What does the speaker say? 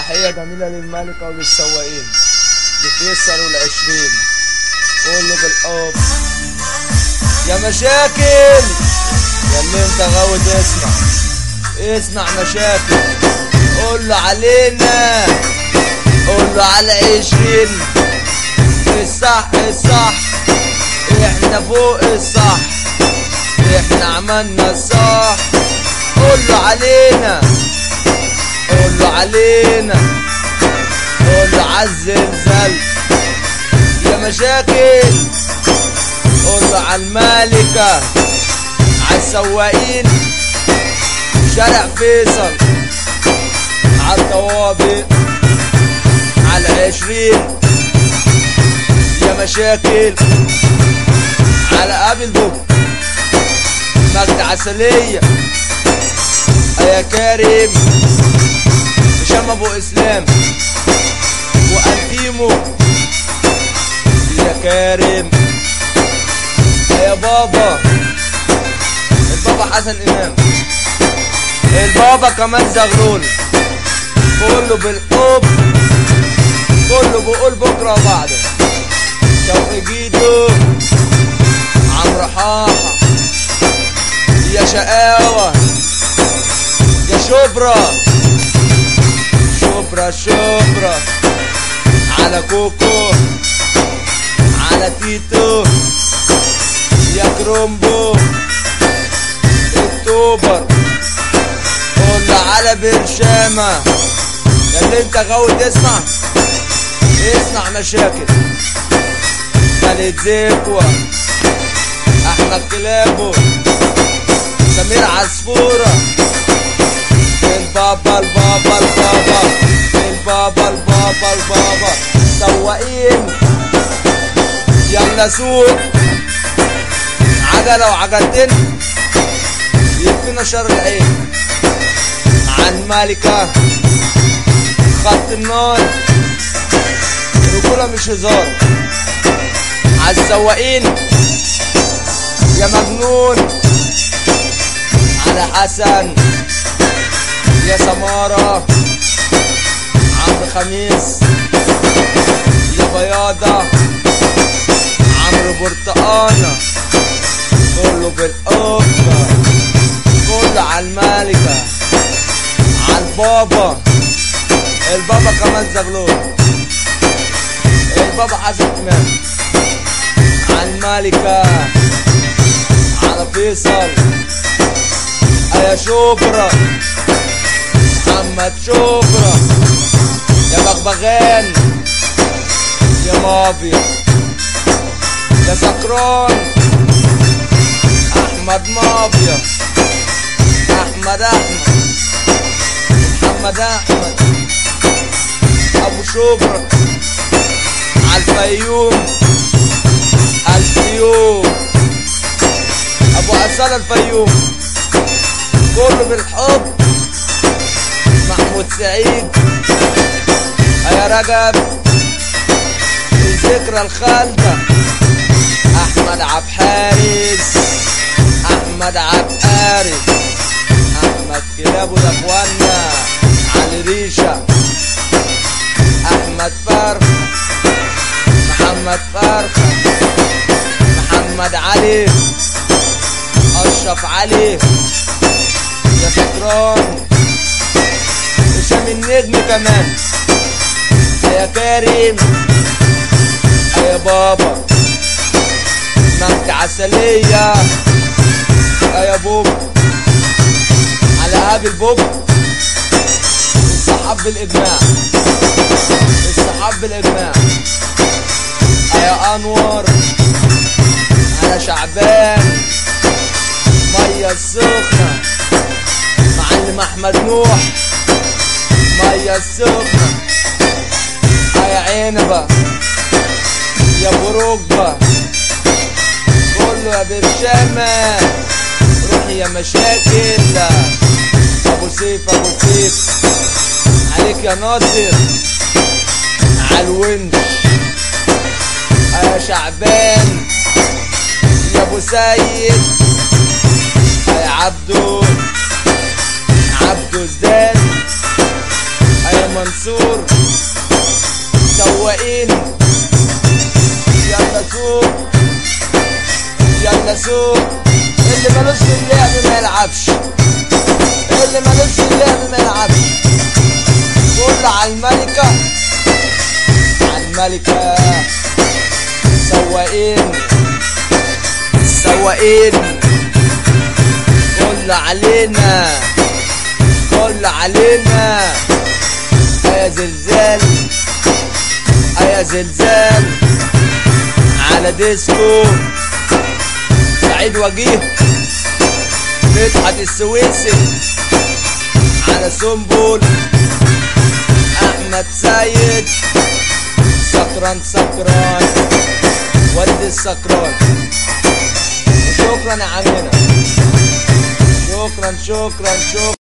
تحية جميلة للملكة وللسواقين لفيصل والعشرين كله بالحب يا مشاكل يا اللي انت غاوي تسمع اسمع مشاكل قول له علينا قول له على عشرين الصح الصح احنا فوق الصح احنا عملنا الصح قول له علينا قول له علينا قول له عالزلزال يا مشاكل قول له عالمالكة عالسواقين شارع فيصل عالطوابق عالعشرين يا مشاكل على قابل بوك مجد عسلية يا كريم هشام ابو اسلام وانتيمو يا كريم يا بابا البابا حسن امام البابا كمان زغلول كله بالحب كله بيقول بكره وبعده شوقي جيتو عمرو حاحة يا شقاوة يا شبرا شبرا شبرا على كوكو على تيتو يا كرومبو اكتوبر قول على برشامة يا اللي انت غاوي تسمع اسمع مشاكل خالد زكوة احمد كلابو سمير عصفورة البابا البابا البابا البابا البابا البابا سواقين يلا سوق عجلة وعجلتين يكفينا شر العين عن مالكة خط النار رجولة مش هزار عالسواقين يا مجنون على حسن يا سمارة عمرو خميس يا بياضة عمرو برتقانة كله بالقبة كله عالمالكة عالبابا البابا كمان زغلول البابا حسن امام عالمالكة على فيصل يا شبرا محمد شبرا يا بغبغان يا مافيا يا سكران احمد مافيا احمد احمد محمد احمد ابو شبرا عالفيوم الفيوم ابو عسال الفيوم كله بالحب محمود سعيد يا رجب الذكرى الخالدة احمد عبد حارس احمد عبد حارس احمد كلاب ده اخوانا علي ريشه احمد فرخ محمد فرخه محمد علي اشرف علي يا سكران هشام النجم كمان يا كريم يا بابا مجد عسلية يا بوب على هاب البوب الصحاب بالإجماع الصحاب بالإجماع يا أنور على شعبان مية السخنة معلم أحمد نوح مية السخنة يا عنبة يا بركبة كله يا برشامة روحي يا مشاكل أبو سيف أبو سيف عليك يا ناصر عالونش يا شعبان يا ابو سيد يا عبدو عبدو زدان يا منصور واللي مالوش في اللعب ما يلعبش كل على الملكة على الملكة سواقين سواقين كل علينا كل علينا يا زلزال يا زلزال على ديسكو سعيد وجيه مدحت السويسي على سنبل احمد سيد سكران سكران ودي السكران شكرا يا عمنا شكرا شكرا شكرا